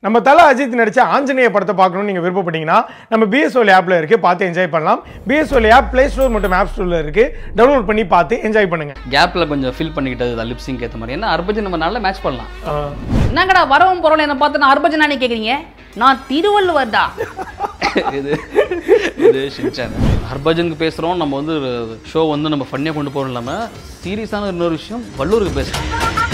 நம்ம தல அஜித் நடிச்ச ஆஞ்சநேய படத்தை பார்க்கணும்னு நீங்க விருப்பப்பட்டீங்கன்னா நம்ம பிஎஸ்ஓல் ஆப்ல இருக்கு பார்த்து என்ஜாய் பண்ணலாம் பிஎஸ்ஓல் ஆப் பிளே ஸ்டோர் மற்றும் ஆப் ஸ்டோர்ல இருக்கு டவுன்லோட் பண்ணி பார்த்து என்ஜாய் பண்ணுங்க கேப்பில் கொஞ்சம் ஃபில் பண்ணிக்கிட்டது தான் லிப்ஸிங் ஏற்ற மாதிரி ஏன்னா அர்பஜன் நம்ம நல்லா மேட்ச் பண்ணலாம் ஆஹ், என்னங்கடா வரவும் போறோம் என்ன பார்த்து நான் அர்பஜனானே கேக்குறீங்க நான் திருவள்ளுவர்டா இது இது ஷின்சான் ஹர்பஜனுக்கு பேசுகிறோம் நம்ம வந்து ஷோ வந்து நம்ம ஃபன்னியாக கொண்டு போகிறோம் இல்லாமல் சீரியஸான இன்னொரு விஷயம் வள்ளூருக்கு பேசுகிறோம்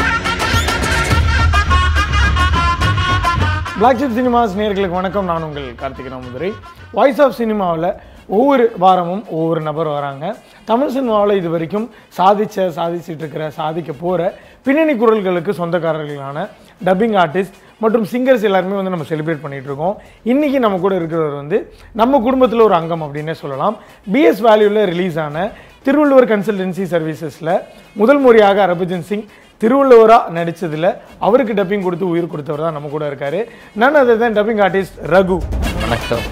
பிளாக் ஷிப் சினிமாஸ் நேர்களுக்கு வணக்கம் நான் உங்கள் கார்த்திக் ராமதுரை வாய்ஸ் ஆஃப் சினிமாவில் ஒவ்வொரு வாரமும் ஒவ்வொரு நபர் வராங்க தமிழ் சினிமாவில் இது வரைக்கும் சாதிச்ச சாதிச்சிட்டு இருக்கிற சாதிக்க போகிற பின்னணி குரல்களுக்கு சொந்தக்காரர்களான டப்பிங் ஆர்டிஸ்ட் மற்றும் சிங்கர்ஸ் எல்லாருமே வந்து நம்ம செலிப்ரேட் பண்ணிட்டு இருக்கோம் இன்னைக்கு நம்ம கூட இருக்கிறவர் வந்து நம்ம குடும்பத்தில் ஒரு அங்கம் அப்படின்னே சொல்லலாம் பிஎஸ் வேல்யூவில் ரிலீஸ் ஆன திருவள்ளுவர் கன்சல்டன்சி சர்வீசஸில் முதல் முறையாக அரபஜன் சிங் திருவள்ளுவரா நடிச்சதுல அவருக்கு டப்பிங் கொடுத்து உயிர் கொடுத்தவர் தான் நம்ம கூட இருக்காரு நான் அதை தான் டப்பிங் ஆர்டிஸ்ட் ரகு வணக்கம்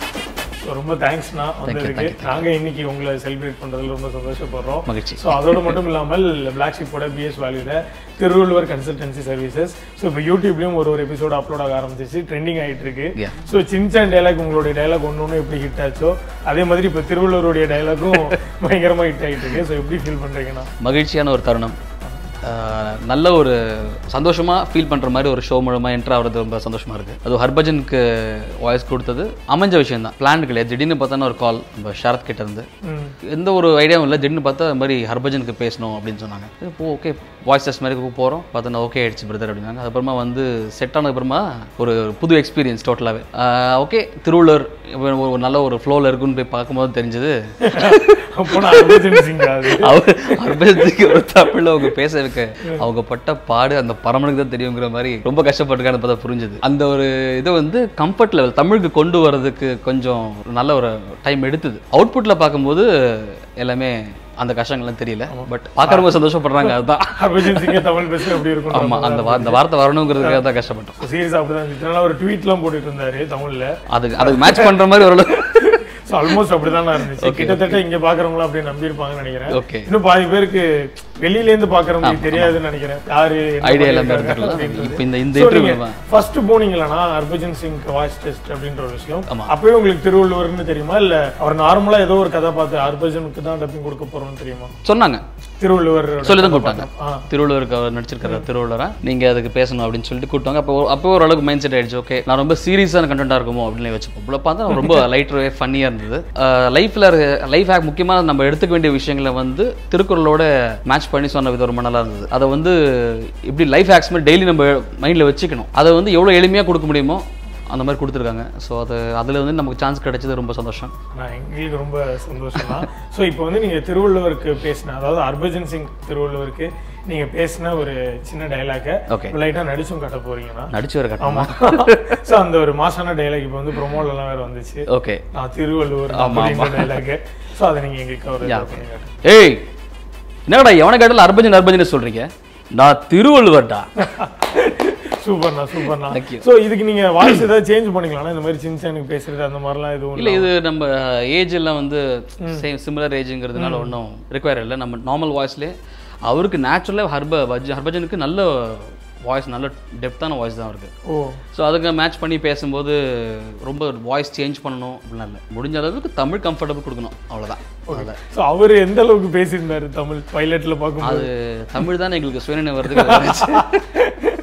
So, ரொம்ப தேங்க்ஸ்ண்ணா வந்ததுக்கு நாங்க இன்னைக்கு உங்களை செலிப்ரேட் பண்றதுல ரொம்ப சந்தோஷப்படுறோம் மகிழ்ச்சி. ஸோ அதோட மட்டும் இல்லாமல் பிளாக் ஷிப்போட பிஎஸ் வேல்யூல திருவள்ளுவர் கன்சல்டன்சி சர்வீசஸ் ஸோ இப்போ யூடியூப்லயும் ஒரு ஒரு எபிசோட் அப்லோட் ஆக ஆரம்பிச்சிச்சு ட்ரெண்டிங் ஆயிட்டு இருக்கு Yeah. ஸோ சின்சான் டைலாக் உங்களுடைய டைலாக் ஒன்று ஒன்று எப்படி ஹிட் ஆச்சோ அதே மாதிரி இப்போ திருவள்ளுவருடைய டைலாக்கும் பயங்கரமா ஹிட் ஆயிட்டு இருக்கு ஸோ எப்படி ஃபீல் பண்றீங்கண்ணா மகிழ்ச்சியான ஒரு தருணம் ஆஹ் நல்ல ஒரு சந்தோஷமாக ஃபீல் பண்ணுற மாதிரி ஒரு ஷோ மூலமாக என்ட்ரு ஆகிறது ரொம்ப சந்தோஷமாக இருக்குது அது ஹர்பஜனுக்கு வாய்ஸ் கொடுத்தது அமைஞ்ச விஷயம் தான் பிளான் கிடையாது திடீர்னு பார்த்தான ஒரு கால் நம்ம ஷரத் கிட்ட இருந்து ம் எந்த ஒரு ஐடியாவும் இல்லை திடீர்னு பார்த்தா இந்த மாதிரி ஹர்பஜனுக்கு பேசணும் அப்படின்னு சொன்னாங்க இப்போ ஓகே வாய்ஸ் டெஸ்ட் மாதிரி போகிறோம் பார்த்தா ஓகே ஆயிடுச்சு பிரதர் அப்படின்னாங்க அதுக்கப்புறமா வந்து செட் ஆனதுக்கப்புறமா ஒரு புது எக்ஸ்பீரியன்ஸ் டோட்டலாகவே ஓகே திருவள்ளுவர் இவன் ஒரு நல்ல ஒரு ஃப்ளோவில் இருக்குன்னு போய் பார்க்கும்போது தெரிஞ்சது அப்போ நான் அரபஜன் சிங் அது அவர் அர்பஜத்துக்கு ஒரு தமிழ்ல அவங்க பேச வைக்க அவங்க பட்ட பாடு அந்த பரமனுக்கு தான் தெரியுங்கிற மாதிரி ரொம்ப கஷ்டப்பட்டுருக்கான்னு பார்த்தா புரிஞ்சுது அந்த ஒரு இதை வந்து கம்ஃபர்ட் லெவல் தமிழுக்கு கொண்டு வர்றதுக்கு கொஞ்சம் ஒரு நல்ல ஒரு டைம் எடுத்தது அவுட்புட்டில் பார்க்கும்போது எல்லாமே அந்த கஷ்டங்கள்லாம் தெரியல பட் பார்க்குறவங்க சந்தோஷப்படுறாங்க அதுதான் ஹர்பஜன் சிங்க தமிழ் பேச எப்படி இருக்கும் ஆமா அந்த வா- அந்த வார்த்தை வரணுங்கிறதுக்காக தான் கஷ்டப்பட்டோம் சீரியஸ் அப்படிதான் இருந்துச்சு நல்லா ஒரு ட்வீட்லாம் போட்டுட்டு இருந்தாரு தமிழ்ல அதுக்கு அதுக்கு மேட்ச் பண்ற மாதிரி ஓரளவு ஸோ ஆல்மோஸ்ட் அப்படிதான் இருந்துச்சு கிட்டத்தட்ட இங்க பாக்குறவங்களும் அப்படியே நம்பி இருப்பாங்கன்னு நினைக்கிறேன் ஓகே இன்னும் பாதி பேருக்கு வெளியில இருந்து பாக்குறவங்களுக்கு தெரியாதுன்னு நினைக்கிறேன் யாரு ஐடியா இல்லாம இருந்திருக்கலாம் இப்போ இந்த இந்த இன்டர்வியூ ஃபர்ஸ்ட் போனீங்களா ஹர்பஜன் சிங் வாய்ஸ் டெஸ்ட் அப்படின்ற ஒரு விஷயம் ஆமா. அப்பவே உங்களுக்கு திருவள்ளுவர்னு தெரியுமா இல்ல அவர் நார்மலா ஏதோ ஒரு கதை பார்த்து ஹர்பஜனுக்கு தான் டப்பிங் கொடுக்க போறோம்னு தெரியுமா சொன்னாங்க திருவள்ளுவர் சொல்லி தான் கூப்பிட்டாங்க ஆ. திருவள்ளுவருக்கு அவர் நடிச்சிருக்கிற திருவள்ளுவரா நீங்க அதுக்கு பேசணும் அப்படின்னு சொல்லிட்டு கூப்பிட்டாங்க அப்போ அப்போ ஓரளவுக்கு மைண்ட் செட் ஆயிடுச்சு ஓகே நான் ரொம்ப சீரியஸான கண்டென்ட்டாக இருக்குமோ அப்படின்னு வச்சுப்போம் இவ்வளோ பார்த்தா ரொம்ப லைட் ஃபன்னியாக இருந்தது லைஃப்பில் லைஃப் ஹேக் முக்கியமாக நம்ம எடுத்துக்க வேண்டிய விஷயங்களை வந்து திருக்குறளோட மேட்ச் பண்ணி சொன்ன விதம் ரொம்ப நல்லா இருந்தது அதை வந்து இப்படி லைஃப் ஹேக்ஸ் மாதிரி டெய்லி நம்ம மைண்டில் வச்சுக்கணும் அதை வந்து எவ்வளோ எளிமையாக கொடுக்க முடியுமோ அந்த மாதிரி கொடுத்துருக்காங்க ஸோ அது அதில் வந்து நமக்கு சான்ஸ் கிடைச்சது ரொம்ப சந்தோஷம் நான் எங்களுக்கு ரொம்ப சந்தோஷம் தான் ஸோ இப்போ வந்து நீங்க திருவள்ளுவருக்கு பேசின அதாவது ஹர்பஜன் சிங் திருவள்ளுவருக்கு நீங்க பேசின ஒரு சின்ன டைலாக Okay. லைட்டா நடிச்சும் காட்ட போறீங்கன்னா நடிச்சு வர ஆமா கட்டமா ஸோ அந்த ஒரு மாசான டைலாக் இப்போ வந்து ப்ரொமோல எல்லாம் வேற வந்துச்சு ஓகே நான் திருவள்ளுவர் ஆமா, அப்படின்ற டைலாக் ஸோ அதை நீங்க எங்களுக்கு ஒரு Yeah, இது okay. பண்ணி காட்டுங்க. ஏய் என்னடா எவனை கேட்டாலும் அர்பஜன் அர்பஜன் சொல்றீங்க நான் திருவள்ளுவர்டா சூப்பர்ண்ணா சூப்பர்ண்ணா Thank you. ஸோ இதுக்கு நீங்க வாய்ஸ் ஏதாவது சேஞ்ச் பண்ணிக்கலாம் இந்த மாதிரி சின்சானுக்கு பேசுறது அந்த மாதிரிலாம் எதுவும் இல்ல இது நம்ம ஏஜ் எல்லாம் வந்து சேம் சிமிலர் ஏஜ்ங்கிறதுனால ஒன்றும் ரிக்வயர் இல்லை நம்ம நார்மல் வாய்ஸ்லேயே அவருக்கு நேச்சுரலாக ஹர்ப வஜ் ஹர்பஜனுக்கு நல்ல வாய்ஸ் நல்ல டெப்த்தான வாய்ஸ் தான் இருக்கு ஓ ஸோ அதுக்கு மேட்ச் பண்ணி பேசும்போது ரொம்ப வாய்ஸ் சேஞ்ச் பண்ணணும் அப்படிலாம் இல்லை முடிஞ்ச அளவுக்கு தமிழ் கம்ஃபர்டபுள் கொடுக்கணும் அவ்வளோதான் அவ்வளோதான் ஸோ அவர் எந்த அளவுக்கு பேசியிருந்தாரு தமிழ் பைலட்ல பார்க்கும்போது அது தமிழ் தானே எங்களுக்கு சுயநினை வருது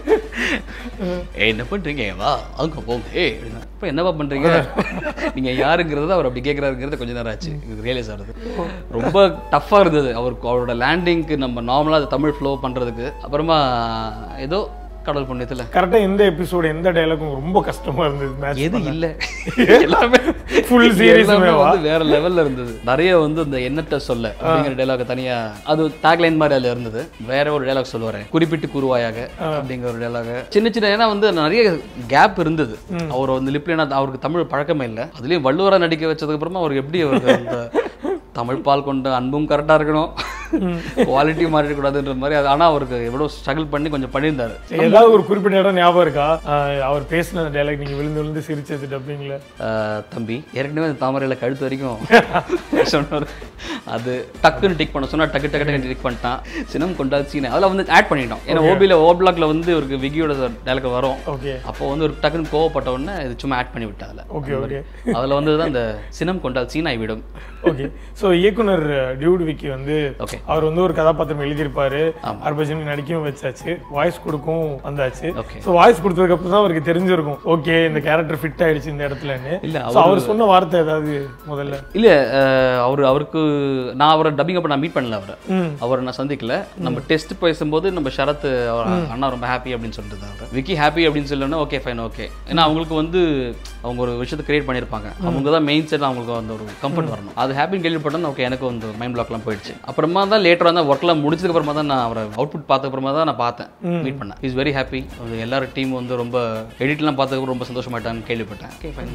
ஏய் என்ன பண்றீங்க வா அங்க போங்க ஏய் அப்படின்னா இப்போ என்னவா பண்றீங்க நீங்க யாருங்கிறது அவர் அப்படி கேட்கறாருங்கிறது கொஞ்ச நேரம் ஆச்சு இது ரியலைஸ் ஆகுது ரொம்ப டஃப்பாக இருந்தது அவருக்கு அவரோட லேண்டிங்க்கு நம்ம நார்மலாக தமிழ் ஃப்ளோ பண்றதுக்கு அப்புறமா ஏதோ கடல் புண்ணியத்துல கரெக்டா எந்த எபிசோடு எந்த டைலாக்கும் ரொம்ப கஷ்டமா இருந்தது மேட்ச் எது இல்ல எல்லாமே Full series எல்லாமே மேவா? வந்து வேற லெவல்ல இருந்தது நிறைய வந்து இந்த எண்ணத்தை சொல்ல அப்படிங்கிற டைலாக் தனியா அது டேக்லைன் மாதிரி அதுல இருந்தது வேற ஒரு டைலாக் சொல்லுவாரு குறிப்பிட்டு கூறுவாயாக அப்படிங்கிற ஒரு டைலாக் சின்ன சின்ன ஏன்னா வந்து நிறைய கேப் இருந்தது அவர் வந்து லிப்லேனா அவருக்கு தமிழ் பழக்கமே இல்லை அதுலயும் வள்ளுவரா நடிக்க வச்சதுக்கு அப்புறமா அவருக்கு எப்படி அவருக்கு அந்த தமிழ் பால் கொண்ட அன்பும் கரெக்டா இருக்கணும் குவாலிட்டி மாறிடக்கூடாதுன்ற மாதிரி அது ஆனால் அவருக்கு எவ்வளோ ஸ்ட்ரகிள் பண்ணி கொஞ்சம் பண்ணியிருந்தாரு ஏதாவது ஒரு குறிப்பிட்ட இடம் ஞாபகம் இருக்கா ஆஹ் அவர் பேசின டைலாக் நீங்க விழுந்து விழுந்து சிரிச்சது டப்பிங்ல ஆஹ் தம்பி ஏற்கனவே அந்த தாமரையில் கழுத்து வரைக்கும் சொன்னார் அது டக்குன்னு டிக் பண்ண சொன்னா டக்கு டக்கு டக்கு டிக் பண்ணிட்டான் சினம் கொண்டா சீனை அதில் வந்து ஆட் பண்ணிட்டோம் ஏன்னா ஓபியில் ஓ பிளாக்ல வந்து ஒரு விகியோட டைலாக் வரும் ஓகே அப்போ வந்து ஒரு டக்குன்னு கோவப்பட்ட உடனே இது சும்மா ஆட் பண்ணி விட்டா அதில் ஓகே ஓகே அதில் வந்து தான் அந்த சினம் கொண்டால் சீனாய் விடும் ஓகே ஸோ இயக்குனர் டியூட் விக்கி வந்து ஓகே அவர் வந்து ஒரு கதாபாத்திரம் எழுதியிருப்பாரு ஹர்பஜன் நடிக்கவும் வச்சாச்சு வாய்ஸ் கொடுக்கவும் வந்தாச்சு Okay. ஸோ வாய்ஸ் கொடுத்ததுக்கு அப்புறம் தான் அவருக்கு தெரிஞ்சிருக்கும் ஓகே இந்த கேரக்டர் ஃபிட் ஆயிடுச்சு இந்த இடத்துலன்னு இல்ல, ஸோ அவர் சொன்ன வார்த்தை ஏதாவது முதல்ல இல்லை அவர் அவருக்கு நான் அவரை டப்பிங் அப்போ நான் மீட் பண்ணல அவரை ம் அவரை நான் சந்திக்கல நம்ம டெஸ்ட் பேசும்போது நம்ம ஷரத் அவர் அண்ணா ரொம்ப ஹாப்பி அப்படின்னு சொல்லிட்டு அவர் விக்கி ஹாப்பி அப்படின்னு சொல்லணும்னா ஓகே ஃபைன் ஓகே ஏன்னா அவங்களுக்கு வந்து அவங்க ஒரு விஷயத்தை கிரியேட் பண்ணியிருப்பாங்க அவங்க தான் மெயின் செட் அவங்களுக்கு அந்த ஒரு கம்ஃபர்ட் வரணும் அது ஹாப்பின்னு கேள்விப்பட்டோம் ஓகே எனக்கு வந்து மைண்ட் பிளாக்லாம் போயிடுச்சு அப்புறமா தான் லேட்டராக தான் ஒர்க்லாம் முடிச்சதுக்கு அப்புறமா தான் நான் அவரை அவுட்புட் பார்த்த அப்புறமா தான் நான் பார்த்தேன் மீட் பண்ணேன் இஸ் வெரி ஹாப்பி எல்லாரும் டீம் வந்து ரொம்ப எடிட்லாம் பார்த்ததுக்கு ரொம்ப சந்தோஷமாயிட்டான்னு கேள்விப்பட்டேன் ஓகே ஃபைன்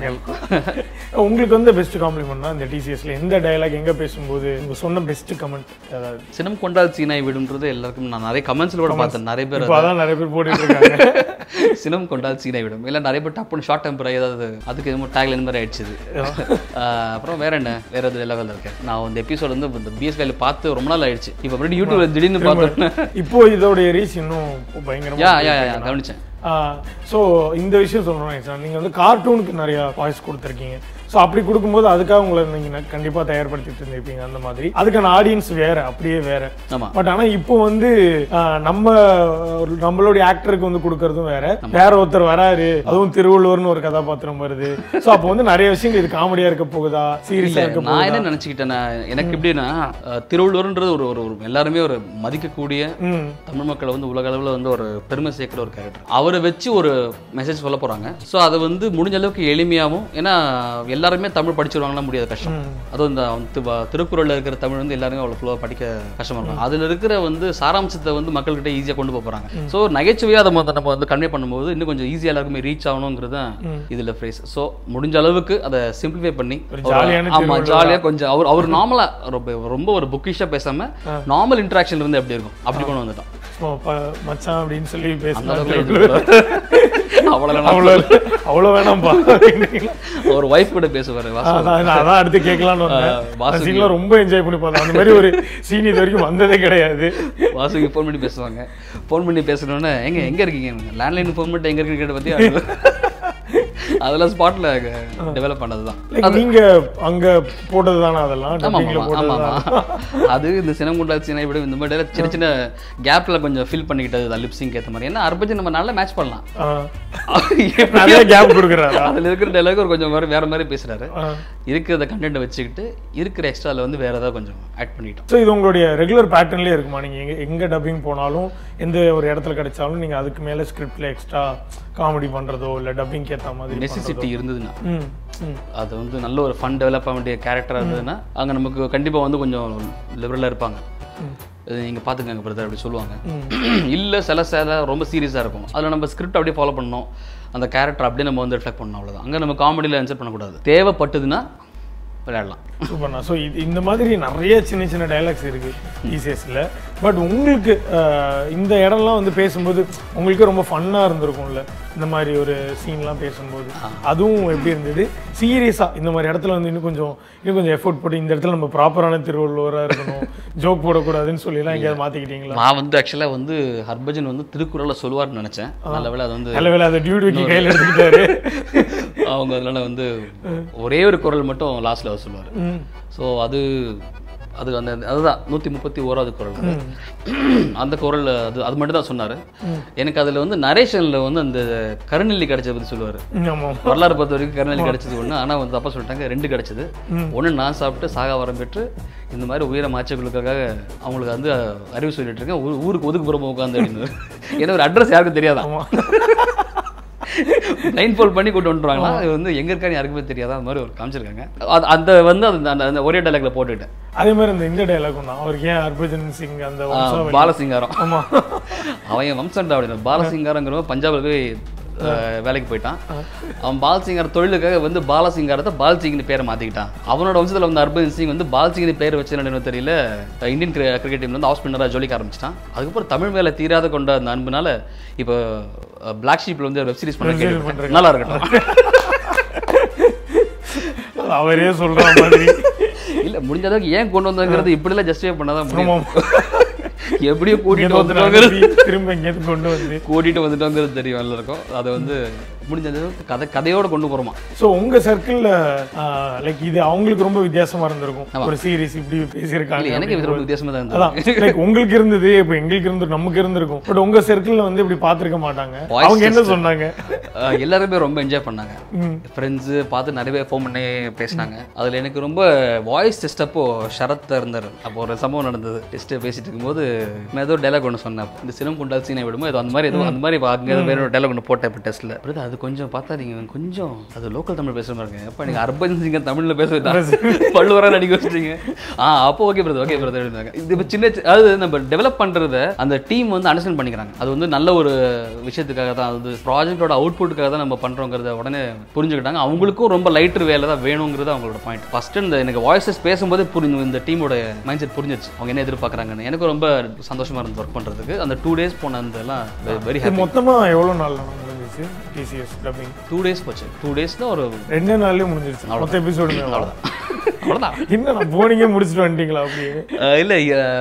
உங்களுக்கு வந்து பெஸ்ட் காம்ப்ளிமெண்ட்னா இந்த டிசிஎஸ்ல எந்த டயலாக் எங்க பேசும்போது உங்க சொன்ன பெஸ்ட் கமெண்ட் ஏதாவது சினம் கொண்டால் சீனாய் விடுன்றது எல்லாருக்கும் நான் நிறைய கமெண்ட்ஸில் கூட பார்த்தேன் நிறைய பேர் இப்போ அதான் நிறைய பேர் போட்டுட்டு இருக்காங்க சினம் கொண்டால் சீனாய் விடும் இல்லை நிறைய பேர் டப்புன்னு ஷார்ட் டெம்பர் ஏதாவது அதுக்கு எதுவும் டேக்லைன் மாதிரி ஆயிடுச்சு இது. ஆஹ் அப்புறம் வேற என்ன வேற எது லெவலில் இருக்கேன் நான் இந்த எபிசோட் வந்து இந்த பிஎஸ்வேல பார்த்து ரொம்ப நாள் ஆயிடுச்சு இப்போ மறுபடியும் யூடியூப்ல திடீர்னு பார்த்தோன்னே இப்போ இதோடைய ரீச் இன்னும் பயங்கரமா யா யா யா கவனிச்சேன் ஸோ இந்த விஷயம் சொல்லணும் நீங்கள் வந்து கார்ட்டூனுக்கு நிறைய வாய்ஸ் கொடுத்துருக்கீங்க ஸோ அப்படி கொடுக்கும்போது அதுக்காக உங்களை நீங்கள் கண்டிப்பாக தயார்படுத்திட்டு இருந்திருப்பீங்க அந்த மாதிரி அதுக்கான ஆடியன்ஸ் வேற அப்படியே வேற ஆமா பட் ஆனால் இப்போ வந்து ஆஹ், நம்ம ஒரு- நம்மளுடைய ஆக்டருக்கு வந்து கொடுக்கறதும் வேற வேற ஒருத்தர் வராரு அதுவும் திருவள்ளுவர்னு ஒரு கதாபாத்திரம் வருது ஸோ அப்போ வந்து நிறைய விஷயங்கள் இது காமெடியா இருக்க போகுதா சீரியஸா இருக்க நான் போகுதா என்ன நினச்சிக்கிட்டேன்னா எனக்கு எப்படின்னா அஹ், திருவள்ளுவர்ன்றது ஒரு ஒரு ஒரு எல்லாருமே ஒரு மதிக்கக்கூடிய ம் தமிழ் மக்களை வந்து உலக அளவில் வந்து ஒரு பெருமை சேர்க்கிற ஒரு கேரக்டர் அவரை வச்சு ஒரு மெசேஜ் சொல்ல போறாங்க ஸோ அதை வந்து முடிஞ்ச அளவுக்கு எளிமையாகவும் ஏன்னா எல்லாருமே தமிழ் படிச்சிருவாங்கலாம் முடியாது கஷ்டம் அதுவும் இந்த தி- திருக்குறள்ல இருக்கிற தமிழ் வந்து எல்லாருமே அவ்வளோ ஃப்ளோவாக படிக்க கஷ்டமா இருக்கும் அதில் இருக்கிற வந்து சாராம்சத்தை வந்து மக்கள்கிட்ட ஈஸியாக கொண்டு போக போறாங்க ஸோ நகைச்சுவையாக அதை மொத்த நம்ம வந்து கன்வே பண்ணும்போது இன்னும் கொஞ்சம் ஈஸியாக எல்லாருக்குமே ரீச் ஆகணுங்கிறது தான் இதில் ஃப்ரேஸ் ஸோ முடிஞ்ச அளவுக்கு அதை சிம்பிளிஃபை பண்ணி ஒரு ஜாலியான ஆமா ஜாலியாக கொஞ்சம் அவர் அவர் நார்மலா ரொம்ப ரொம்ப ஒரு புக்கிஷாக பேசாம நார்மல் இன்ட்ராக்ஷன் இருந்து எப்படி இருக்கும் அப்படி கொண்டு வந்துட்டோம் சும்மா ப- மச்சான் அப்படின்னு சொல்லி அந்த பேசினாங்க அவ்வளோ அவ்வளோ அவ்வளோ வேணாம்பா அப்படின்னீங்களா? ஒரு ஒய்ஃப் கூட பேசுவாரு வாசு. அதான் நான் அதான் அடுத்து கேட்கலான்னு வந்தேன் வாசுகி. அந்த சீன்லாம் ரொம்ப என்ஜாய் பண்ணி பார்த்தேன் அந்த மாதிரி ஒரு சீன் இது வரைக்கும் வந்ததே கிடையாது வாசுக்கு ஃபோன் பண்ணி பேசுவாங்க ஃபோன் பண்ணி பேசணுன்னே எங்க எங்க இருக்கீங்க லேண்ட்லைன் ஃபோன் பண்ணிட்டு எங்க இருக்கீங்க கேட்ட பத்தி அதெல்லாம் ஸ்பாட்ல டெவலப் பண்ணது தான் Like நீங்க அங்க போட்டது தானே அதெல்லாம் ஆமா dubbing ல ஆமா ஆமா போட்டது ஆமா அது இந்த சினங்குண்டா சினை விட இந்த மாதிரி சின்ன சின்ன கேப்ல கொஞ்சம் ஃபில் பண்ணிக்கிட்டது தான் லிப்ஸிங் ஏத்த மாதிரி ஏன்னா அர்பஜன் நம்ம நல்லா மேட்ச் பண்ணலாம் நிறைய கேப் கொடுக்குறாரா அதுல இருக்கிற டைலாக் ஒரு கொஞ்சம் வேற வேற மாதிரி பேசுறாரு ஆ. இருக்கிற கண்டென்ட்டை வச்சுக்கிட்டு இருக்கிற எக்ஸ்ட்ரால வந்து வேற ஏதாவது கொஞ்சம் ஆட் பண்ணிட்டோம் ஸோ இது உங்களுடைய ரெகுலர் பேட்டர்ன்லேயே இருக்குமா நீங்கள் எங்கே எங்கே டப்பிங் போனாலும் எந்த ஒரு இடத்துல கிடைச்சாலும் நீங்கள் அதுக்கு மேலே ஸ்கிரிப்டில் எக்ஸ்ட்ரா காமெடி பண்ணுறதோ இல்லை டப்பிங்க்கு ஏற்ற மாதிரி நெசசிட்டி இருந்ததுன்னா ம் ம் அது வந்து நல்ல ஒரு ஃபன் டெவலப் ஆக வேண்டிய கேரக்டராக இருந்ததுன்னா அங்கே நமக்கு கண்டிப்பாக வந்து கொஞ்சம் லிபரலாக இருப்பாங்க இது நீங்கள் பார்த்துக்கங்க பிரதர் அப்படி சொல்லுவாங்க இல்லை சில சில ரொம்ப சீரியஸாக இருக்கும் அதில் நம்ம ஸ்கிரிப்ட் அப்படியே ஃபாலோ பண்ணணும் அந்த கேரக்டர் அப்படியே நம்ம வந்து ரிஃப்ளெக்ட் பண்ணணும் அவ்வளோதான் அங்கே நம்ம காமெடியில் ஆன்சர் பண்ணக்கூடாது தேவைப்பட்டதுன்னா விளையாடலாம் சூப்பர்ண்ணா ஸோ இது இந்த மாதிரி நிறைய சின்ன சின்ன டைலாக்ஸ் இருக்கு ஈசிஎஸ்ல பட் உங்களுக்கு அஹ், இந்த இடம்லாம் வந்து பேசும்போது உங்களுக்கு ரொம்ப ஃபன்னாக இருந்திருக்கும்ல இந்த மாதிரி ஒரு சீன்லாம் பேசும்போது அதுவும் எப்படி இருந்தது சீரியஸாக இந்த மாதிரி இடத்துல வந்து இன்னும் கொஞ்சம் இன்னும் கொஞ்சம் எஃபோர்ட் போட்டு இந்த இடத்துல நம்ம ப்ராப்பரான திருவள்ளுவராக இருக்கணும் ஜோக் போடக்கூடாதுன்னு சொல்லிலாம் எங்கேயாவது மாற்றிக்கிட்டீங்களா நான் வந்து ஆக்சுவலாக வந்து ஹர்பஜன் வந்து திருக்குறளை சொல்லுவார்னு நினச்சேன் நல்ல வேளை அது வந்து நல்ல வேலை அதை டியூட் வைக்க கையில் எடுத்துக்கிட்டாரு அவங்க அதனால வந்து ஒரே ஒரு குரல் மட்டும் லாஸ்ட்ல அவர் சொல்லுவார் ம் ஸோ அது அது அந்த அதுதான் நூற்றி முப்பத்தி ஓராவது குரல் அது. அந்த குரல் அது அது மட்டும் தான் சொன்னார் எனக்கு அதில் வந்து நரேஷனில் வந்து அந்த கருநெல்லி கிடைச்சத பற்றி சொல்லுவார் ஆமாம் வரலாறு பொறுத்த வரைக்கும் கருநெல்லி கிடைச்சது ஒன்று ஆனால் வந்து அப்பா சொல்லிட்டாங்க ரெண்டு கிடைச்சது ஒன்று நான் சாப்பிட்டு சாகா வரம் பெற்று இந்த மாதிரி உயிரை மாச்சங்களுக்காக அவங்களுக்கு வந்து அறிவு சொல்லிட்டு இருக்கேன் ஊ- ஊருக்கு ஒதுக்குப்புறமா உட்காந்து அப்படின்னு ஏன்னா ஒரு அட்ரஸ் யாருக்கும் தெரியாதான் லைன் ஃபோல் பண்ணி கொண்டு வந்துருவாங்களா இது வந்து எங்க இருக்கான்னு யாருக்குமே தெரியாதா அந்த மாதிரி ஒரு காமிச்சிருக்காங்க அது அந்த வந்து அந்த அந்த- அந்த ஒரே டைலாக்ல போட்டுட்டேன் அதே மாதிரி இந்த இந்த டைலாகும் தான் அவருக்கு ஏன் ஹர்பஜன் சிங் அந்த ஆ, வம்சாவளி பாலசிங்காரம் ஆமா அவன் என் வம்சன்டா அப்படின்னு பாலசிங்காரங்கிறவங்க பஞ்சாப்ல போய் அஹ், வேலைக்கு போயிட்டான் அவன் பால் சிங்கர் தொழிலுக்காக வந்து பாலசிங்காரத்தை பால் சிங்னு பேரை மாற்றிக்கிட்டான் அவனோட வம்சத்தில் வந்து ஹர்பஜன் சிங் வந்து பால் சிங்னு பேர் வச்சு என்னன்னு தெரியல இந்தியன் கிரிக்கெட் டீம்ல வந்து ஆஃப் ஸ்பின்னராக ஜொலிக்க ஆரம்பிச்சிட்டான் அதுக்கப்புறம் தமிழ் மேலே தீராத கொண்ட அந்த அன்புனால இப்போ பிளாக் ஷீப்ல வந்து வெப் சீரிஸ் பண்ண கேள்விப்பட்டேன். நல்லா இருக்கட்டும் அவரே சொல்ற மாதிரி இல்ல முடிஞ்ச அளவுக்கு ஏன் கொண்டு வந்தாங்கிறது இப்படிலாம் ஜஸ்டிஃபை பண்ணாதான் முடியும் ஆமாம். எப்படியோ கூட்டிட்டு இங்க வந்து வந்துட்டோங்கிறது நகர்த்தி திரும்ப இங்கேருந்து கொண்டு வந்து கூட்டிட்டு வந்துட்டோங்கிறது தெரியும் எல்லாருக்கும் அதை வந்து முடிஞ்ச அளவுக்கு கதை கதையோட கொண்டு போறோமா ஸோ உங்க சர்க்கிள்ல லைக் இது அவங்களுக்கு ரொம்ப வித்தியாசமா இருந்திருக்கும் ஒரு சீரிஸ் இப்படி பேசியிருக்காங்க இல்ல எனக்கு இது ரொம்ப வித்தியாசமா தான் இருந்தது அதான் லைக் உங்களுக்கு இருந்தது இப்போ எங்களுக்கு இருந்து நமக்கு இருந்திருக்கும் பட் உங்க சர்க்கிள்ல வந்து இப்படி பார்த்திருக்க மாட்டாங்க Voice அவங்க என்ன test. சொன்னாங்க அஹ் எல்லாருமே ரொம்ப என்ஜாய் பண்ணாங்க ம். ஃப்ரெண்ட்ஸு பார்த்து நிறைய பேர் ஃபோன் பண்ணி பேசினாங்க அதில் எனக்கு ரொம்ப வாய்ஸ் டெஸ்ட் அப்போ ஷரத் இருந்தார் அப்போ ஒரு சம்பவம் நடந்தது டெஸ்ட்டு பேசிட்டு இருக்கும்போது நான் ஏதோ டைலாக் ஒன்று சொன்னேன் இந்த சினம் கொண்டால் சீனை விடுமோ ஏதோ அந்த மாதிரி ஏதோ அந்த மாதிரி அங்கே வேற டைலாக் ஒன்று போட்டேன் இப்போ டெஸ்ட்டில் அது கொஞ்சம் பார்த்தா நீங்கள் கொஞ்சம் அது லோக்கல் தமிழ் பேசுகிற மாதிரி இருக்கு அப்போ நீங்கள் அர்பன் சிங்க தமிழில் பேசுறதா பல்லுவரா நடிக்க வச்சிட்டீங்க ஆ அப்போ ஓகே பிரதர் ஓகே பிரதர் இருந்தாங்க இது இப்போ சின்ன சி- அதாவது நம்ம டெவலப் பண்ணுறத அந்த டீம் வந்து அண்டர்ஸ்டாண்ட் பண்ணிக்கிறாங்க அது வந்து நல்ல ஒரு விஷயத்துக்காக தான் அது ப்ராஜெக்டோட அவுட்புட்டுக்காக தான் நம்ம பண்ணுறோங்கிறத உடனே புரிஞ்சுக்கிட்டாங்க அவங்களுக்கும் ரொம்ப லைட்டர் வேலை தான் வேணுங்கிறது அவங்களோட பாயிண்ட் ஃபர்ஸ்ட் இந்த எனக்கு வாய்ஸஸ் பேசும்போதே புரிஞ்சு இந்த டீமோட மைண்ட் செட் புரிஞ்சிச்சு அவங்க என்ன எதிர்பார்க்குறாங்கன்னு எனக்கு ரொம்ப சந்தோஷமா இருந்து ஒர்க் பண்ணுறதுக்கு அந்த டூ டேஸ் போன அந்த எல்லாம் வெரி இது ஹாப்பி மொத்தமா எவ்வளவு நாள்ல முடிஞ்சிச்சு டிசிஎஸ் டப்பிங் டூ டேஸ் போச்சு டூ டேஸ் தான் ஒரு ரெண்டு நாள்லயே முடிஞ்சிருச்சு மொத்த எபிசோடு அவ்வளோதான் என்ன நான் போனீங்க முடிச்சுட்டு வந்துட்டீங்களா அப்படியே அஹ் இல்ல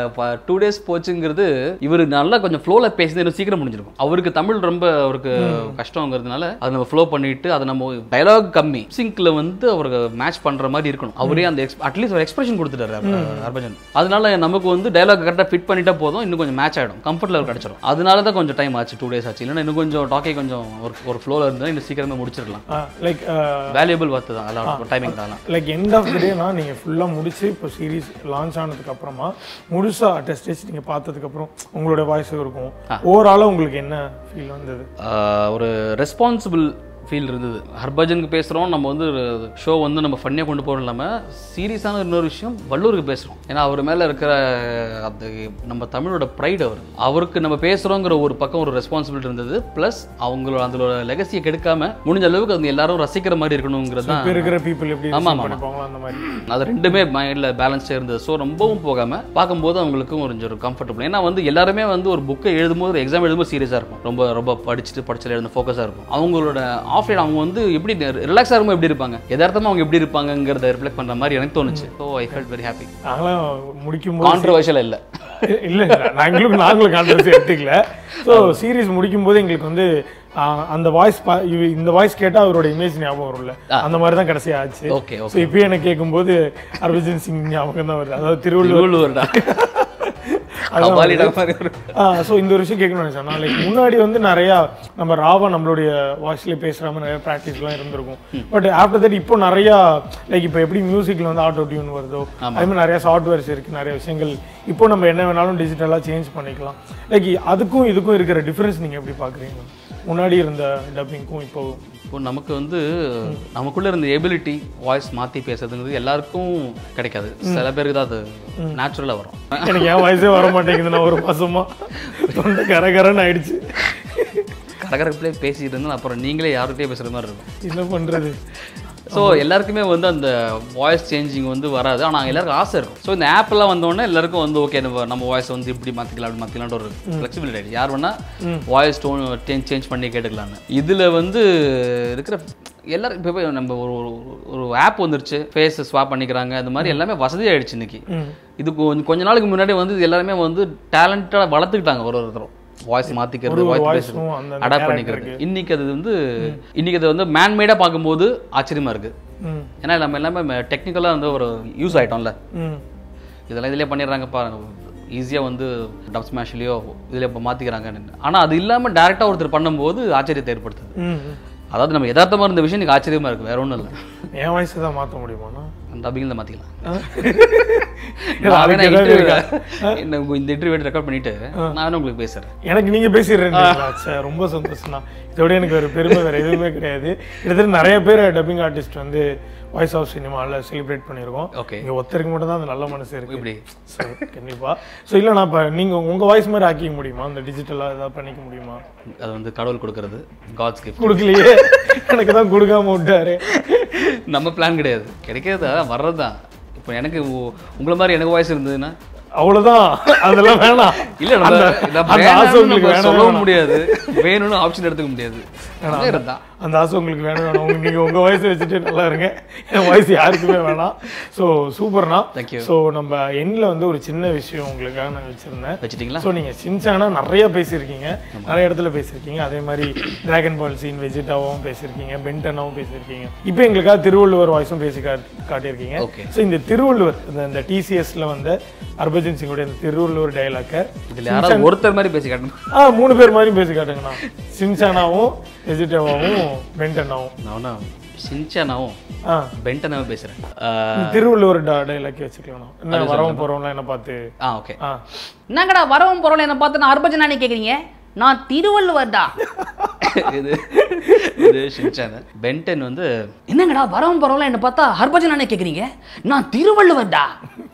டூ டேஸ் போச்சுங்கிறது இவர் நல்லா கொஞ்சம் ஃப்ளோல பேசினது இன்னும் சீக்கிரம் முடிஞ்சிருக்கும் அவருக்கு தமிழ் ரொம்ப அவருக்கு கஷ்டங்கிறதுனால அதை நம்ம ஃப்ளோ பண்ணிட்டு அதை நம்ம டயலாக் கம்மி சிங்க்ல வந்து அவருக்கு மேட்ச் பண்ற மாதிரி இருக்கணும் அவரே அந்த அட்லீஸ்ட் ஒரு எக்ஸ்பிரஷன் கொடுத்துட்டாரு அஹ் ஹர்பஜன் அதனால நமக்கு வந்து டயலாக் கரெக்டாக ஃபிட் பண்ணிட்டா போதும் இன்னும் கொஞ்சம் மேட்ச் ஆயிடும் கம்ஃபர்ட் லெவல் கிடைச்சிடும் அதனால தான் கொஞ்சம் டைம் ஆச்சு டூ டேஸ் ஆச்சு இல்லைன்னா இன்னும் கொஞ்சம் டாக்கே கொஞ்சம் ஒரு ஒரு ஃப்ளோல இருந்தால் இன்னும் சீக்கிரமே முடிச்சிடலாம் லைக் வேல்யூபிள் வார்த்தை தான் அதெல்லாம் டைமிங் தான் லைக் எண்ட் ஆஃப் த டேனா நீங்கள் ஃபுல்லாக முடிச்சு இப்போ சீரிஸ் லான்ச் ஆனதுக்கு அப்புறமா முழுசா டெஸ்டேஜ் நீங்கள் பார்த்ததுக்கு அப்புறம் உங்களோட வாய்ஸ் இருக்கும் ஓவராலாக உங்களுக்கு என்ன ஃபீல் வந்தது ஆஹ் ஒரு ரெஸ்பான்சிபிள் ஃபீல் இருந்தது ஹர்பஜனுக்கு பேசுகிறோம் நம்ம வந்து ஷோ வந்து நம்ம ஃபன்னியாக கொண்டு போகிறோம் இல்லாமல் சீரியஸான இன்னொரு விஷயம் வள்ளூருக்கு பேசுகிறோம் ஏன்னா அவர் மேலே இருக்கிற அந்த நம்ம தமிழோட ப்ரைட் அவர் அவருக்கு நம்ம பேசுகிறோங்கிற ஒரு பக்கம் ஒரு ரெஸ்பான்சிபிலிட்டி இருந்தது ப்ளஸ் அவங்களோட அதோட லெகசியை கெடுக்காம முடிஞ்ச அளவுக்கு அது எல்லாரும் ரசிக்கிற மாதிரி இருக்கணுங்கிறது தான் இப்போ இருக்கிற பீப்புள் எப்படி ஆமா, receive ஆமா. பண்ணிப்பாங்களோ அந்த மாதிரி அது ரெண்டுமே மைண்டில் பேலன்ஸ்டாக இருந்தது ஸோ ரொம்பவும் போகாமல் பார்க்கும்போது அவங்களுக்கும் கொஞ்சம் ஒரு கம்ஃபர்டபுள் ஏன்னா வந்து எல்லாருமே வந்து ஒரு புக்கை எழுதும்போது ஒரு எக்ஸாம் எழுதும்போது சீரியஸாக இருக்கும் ரொம்ப ரொம்ப படிச்சுட்டு படிச்சுட்டு எழுத ஃபோக்கஸாக இருக்கும் அவங்களோட ஆஃப்லைன் அவங்க வந்து எப்படி ரிலாக்ஸாக இருக்கும்போது எப்படி இருப்பாங்க யதார்த்தமா அவங்க எப்படி இருப்பாங்கிறத ரிஃப்ளெக்ட் பண்ணுற மாதிரி எனக்கு தோணுச்சு so I felt very happy நாங்களாம் முடிக்கும் போது கான்ட்ரவர்ஷியல் இல்லை இல்லை நாங்களும் நாங்களும் கான்ட்ரவர்சி எடுத்துக்கல ஸோ சீரிஸ் முடிக்கும் போது எங்களுக்கு வந்து ஆஹ், அந்த வாய்ஸ் இந்த வாய்ஸ் கேட்டால் அவரோட இமேஜ் ஞாபகம் வரும்ல அந்த மாதிரி தான் கடைசியா ஆச்சு ஓகே ஸோ இப்போ எனக்கு கேட்கும்போது ஹர்பஜன் சிங் ஞாபகம் தான் வருது அதாவது திருவள்ளுவர் திருவள்ளுவர்டா அதான் அவாலிடா மாதிரி ஒரு ஸோ இந்த ஒரு விஷயம் கேட்கணும்னு நினைச்சேன் நான் லைக் முன்னாடி வந்து நிறையா நம்ம ராவா நம்மளுடைய வாய்ஸ்லேயே பேசுகிற மாதிரி நிறைய ப்ராக்டிஸ்லாம் இருந்திருக்கும் பட் ஆஃப்டர் தட் இப்போ நிறையா லைக் இப்போ எப்படி மியூசிக்கில் வந்து ஆட்டோ டியூன் வருதோ அதே மாதிரி நிறைய சாஃப்ட்வேர்ஸ் இருக்குது நிறைய விஷயங்கள் இப்போ நம்ம என்ன வேணாலும் டிஜிட்டலாக சேஞ்ச் பண்ணிக்கலாம் லைக் அதுக்கும் இதுக்கும் இருக்கிற டிஃப்ரென்ஸ் நீங்கள் எப்படி பார்க்குறீங்க முன்னாடி இருந்த டப்பிங்க்கும் இப்போ இப்போ நமக்கு வந்து நமக்குள்ள இருந்த எபிலிட்டி வாய்ஸ் மாற்றி பேசுறதுங்கிறது எல்லாருக்கும் கிடைக்காது சில பேருக்கு தான் அது நேச்சுரலாக வரும் எனக்கு என் வாய்ஸே வர மாட்டேங்குது நான் ஒரு மாசமா தொண்டை கரகரன்னு ஆயிடுச்சு கரகரப்பிலே பேசிட்டு இருந்தா அப்புறம் நீங்களே யார்கிட்டயே பேசுகிற மாதிரி இருக்கும் என்ன பண்ணுறது ஸோ எல்லாருக்குமே வந்து அந்த வாய்ஸ் சேஞ்சிங் வந்து வராது ஆனால் எல்லாருக்கும் ஆசை இருக்கும் ஸோ இந்த ஆப்பெல்லாம் வந்தோடனே எல்லாருக்கும் வந்து ஓகே நம்ம நம்ம வாய்ஸ் வந்து இப்படி மாற்றிக்கலாம் அப்படி மாற்றிக்கலான்ற ஒரு ஃப்ளெக்சிபிலிட்டி ஆகிடுச்சு யார் வேணால் வாய்ஸ் டோன் சேஞ்ச் சேஞ்ச் பண்ணி கேட்டுக்கலான்னு இதில் வந்து இருக்கிற எல்லாரும் இப்போ போய் நம்ம ஒரு ஒரு- ஒரு ஆப் வந்துருச்சு ஃபேஸ் ஸ்வாப் பண்ணிக்கிறாங்க அந்த மாதிரி எல்லாமே வசதி ஆயிடுச்சு இன்னைக்கு இது கொஞ்சம் கொஞ்ச நாளுக்கு முன்னாடி வந்து இது எல்லாருமே வந்து டேலண்டாக வளர்த்துக்கிட்டாங்க ஒரு ஒருத்தரும் வாய்ஸ் மாற்றிக்கிறது வாய்ஸ் பேசுறது வாய்ஸும் அந்த அடாப்ட் பண்ணிக்கிறது இன்னைக்கு அது வந்து இன்னைக்கு அது வந்து மேன்மேடாக பார்க்கும்போது ஆச்சரியமா இருக்கு ம் ஏன்னா நம்ம எல்லாமே டெக்னிக்கலாக வந்து ஒரு யூஸ் ஆயிட்டோம்ல ம் இதெல்லாம் இதிலே பண்ணிடுறாங்கப்பா ஈஸியாக வந்து டப் ஸ்மாஷ்லேயோ இதில் இப்போ மாற்றிக்கிறாங்கன்னு ஆனால் அது இல்லாமல் டேரெக்டாக ஒருத்தர் பண்ணும்போது ஆச்சரியத்தை ஏற்படுத்துது ம் ம். அதாவது நம்ம யதார்த்தமாக இருந்த விஷயம் எனக்கு ஆச்சரியமா இருக்கு வேற ஒன்றும் இல்லை என் வயசு தான் மாற்ற முடியுமாண்ணா டப்பிங்கில் மாற்றிக்கலாம் இல்ல, நான் அதுக்கு வேணா ஏதாவது interview- இருக்கா? இந்த இந்த இன்டர்வியூ ரெக்கார்ட் பண்ணிட்டு நானும் உங்களுக்கு பேசுறேன் எனக்கு நீங்க பேசிடுறீங்களா சார் ரொம்ப சந்தோஷம் தான் இதோட எனக்கு ஒரு பெருமை வேற எதுவுமே கிடையாது கிட்டத்தட்ட நிறைய பேர் டப்பிங் ஆர்டிஸ்ட் வந்து வாய்ஸ் ஆஃப் சினிமாவில் செலிப்ரேட் பண்ணியிருக்கோம் Okay. இங்க ஒருத்தருக்கு மட்டும் தான் அந்த நல்ல மனசு இருக்கு இப்படி So, கண்டிப்பா ஸோ இல்லை நான் இப்போ நீங்க உங்க வாய்ஸ் மாதிரி ஆக்கிக்க முடியுமா அந்த டிஜிட்டலா ஏதாவது பண்ணிக்க முடியுமா அது வந்து கடவுள் கொடுக்கறது காட்ஸ் கிஃப்ட் கொடுக்கலையே எனக்கு தான் கொடுக்காம விட்டாரு நம்ம பிளான் கிடையாது கிடைக்கிறது அதான் வர்றது தான் இப்போ எனக்கு உ- உங்களை மாதிரி எனக்கு வாய்ஸ் இருந்ததுன்னா அவ்வளவுதான் அதெல்லாம் வேணாம் இல்ல நம்ம அந்த- நம்ம அந்த ஆசை வேணாம்னு உங்களுக்கு நம்ம வேணாம் சொல்லவும் வேணாம். முடியாது வேணும்னு ஆப்ஷன் எடுத்துக்க முடியாது அதே இருந்தா அந்த ஆசை உங்களுக்கு வேணும் வேணும் உங்க- நீங்க உங்க வயசு வச்சுட்டு நல்லா இருங்க என் வயசு யாருக்குமே வேணாம் ஸோ சூப்பர்ண்ணா Thank you. ஸோ நம்ம எண்ணில் வந்து ஒரு சின்ன விஷயம் உங்களுக்காக நான் வச்சிருந்தேன் வச்சிட்டீங்களா ஸோ நீங்கள் சின்சானா நிறைய பேசியிருக்கீங்க நிறைய இடத்துல பேசியிருக்கீங்க அதே மாதிரி டிராகன் பால் சீன் வெஜிட்டாவும் பேசியிருக்கீங்க பென்டனாவும் பேசியிருக்கீங்க இப்போ எங்களுக்காக திருவள்ளுவர் வாய்ஸும் பேசி காட்- காட்டியிருக்கீங்க Okay. ஸோ இந்த திருவள்ளுவர் இந்த இந்த டிசிஎஸ்ல வந்து ஹர்பஜன் சிங்கோட இந்த திருவள்ளுவர் டைலாக்கை இதுல யாராவது ஒருத்தர் மாதிரி பேசி காட்டணும் ஆ மூணு பேர் மாதிரி பேசி காட்டுங்கண்ணா சின்சானாவும் வெஜிடேவாவும் பென்டனாவும் நானா சின்சானாவும் ஆ பென்டனாவும் பேசுறேன் திருவள்ளுவர் டைலாக்கி வச்சுக்கலாம் என்ன வரவும் போறவங்களாம் என்ன பார்த்து ஆ ஓகே ஆ என்னங்கடா வரவும் போறோம் என்ன பார்த்து நான் அர்பஜனானி கேக்குறீங்க நான் திருவள்ளுவர்டா இது இது சின்சான் பென்டன் வந்து என்னங்கடா வரவும் போறோம்ல என்ன பார்த்தா ஹர்பஜனானி கேக்குறீங்க நான் திருவள்ளுவர்டா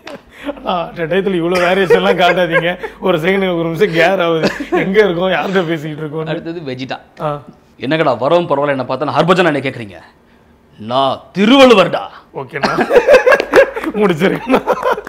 டயத்தில் இவ்வளோ வேரியேஷன்லாம் காட்டாதீங்க ஒரு செகண்ட் ஒரு நிமிஷம் கேர் ஆகுது எங்கே இருக்கோம் யார்கிட்ட பேசிக்கிட்டு இருக்கோம் அடுத்தது வெஜிடா ஆ என்னங்கடா வரவும் பரவாயில்ல என்ன பார்த்தா நான் ஹர்பஜன் அண்ணே கேட்குறீங்க நான் திருவள்ளுவர்டா ஓகேண்ணா முடிச்சிருக்கேண்ணா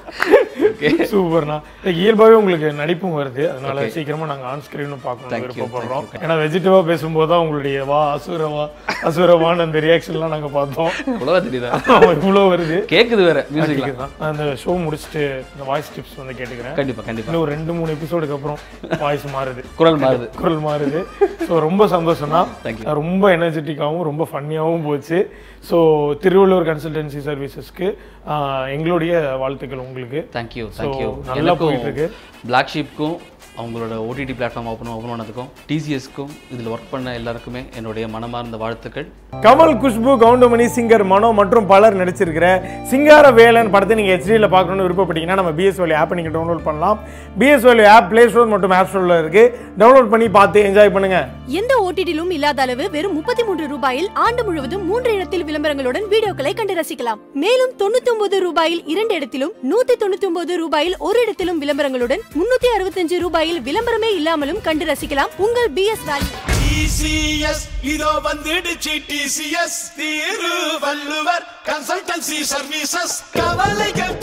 சூப்பர்ண்ணா லைக் இயல்பாகவே உங்களுக்கு நடிப்பும் வருது அதனால சீக்கிரமா நாங்க ஆன் ஸ்கிரீனும் பார்க்கணும் Thank you, விருப்பப்படுறோம் ஏன்னா வெஜிடேவா பேசும்போது தான் உங்களுடைய வா அசுரவா அசுரவான்னு அந்த ரியாக்ஷன்லாம் நாங்க பார்த்தோம் அவ்வளோவா தெரியுதா இவ்வளோ வருது கேட்குது வேற மியூசிக்ல கேக்குதா? நான் அந்த ஷோ முடிச்சுட்டு இந்த வாய்ஸ் டிப்ஸ் வந்து கேட்டுக்கிறேன் கண்டிப்பா கண்டிப்பா இன்னும் ஒரு ரெண்டு மூணு எபிசோடுக்கு அப்புறம் வாய்ஸ் மாறுது குரல் மாறுது குரல் மாறுது ஸோ ரொம்ப சந்தோஷம் தான் Thank ரொம்ப எனர்ஜெட்டிக்காகவும் ரொம்ப ஃபன்னியாகவும் போச்சு ஸோ திருவள்ளூர் கன்சல்டன்சி சர்வீசஸ்க்கு எங்களுடைய வாழ்த்துக்கள் உங்களுக்கு தேங்க்யூ So, தேங்க்யூ நல்லா போயிட்டு இருக்கு. பிளாக் ஷீப்க்கும் அவங்களோட ஓடிடி பிளாட்ஃபார்ம் ஓப்பன் ஓப்பன் பண்ணதுக்கும் டிசிஎஸ்க்கும் இதில் ஒர்க் பண்ண எல்லாருக்குமே என்னுடைய மனமார்ந்த வாழ்த்துக்கள் கமல் குஷ்பு கவுண்டமணி சிங்கர் மனோ மற்றும் பலர் நடிச்சிருக்கிற சிங்கார வேலன் படத்தை நீங்கள் ஹெச்டியில் பார்க்கணும்னு விருப்பப்பட்டீங்கன்னா நம்ம பிஎஸ் வேலி ஆப்பை நீங்கள் டவுன்லோட் பண்ணலாம் BS value app play store மற்றும் ஆப் ஸ்டோரில் இருக்கு டவுன்லோட் பண்ணி பார்த்து என்ஜாய் பண்ணுங்க எந்த ஓடிடிலும் இல்லாத அளவு வெறும் முப்பத்தி மூன்று ரூபாயில் ஆண்டு முழுவதும் மூன்று இடத்தில் விளம்பரங்களுடன் வீடியோக்களை கண்டு ரசிக்கலாம் மேலும் தொண்ணூத்தி ஒன்பது ரூபாயில் இரண்டு இடத்திலும் நூத்தி தொண்ணூத்தி ஒன்பது ரூபாயில் ஒரு இடத்திலும் விளம்பரங்களுடன் முன்னூத்தி அறுபத்தஞ்சு ரூபாயில் விளம்பரமே இல்லாமலும் கண்டு ரசிக்கலாம் உங்கள் பிஎஸ் வேல்யூ டிசிஎஸ் இதோ வந்துடுச்சு டிசிஎஸ் திருவள்ளுவர் கன்சல்டன்சி சர்வீசஸ் கவலைகள்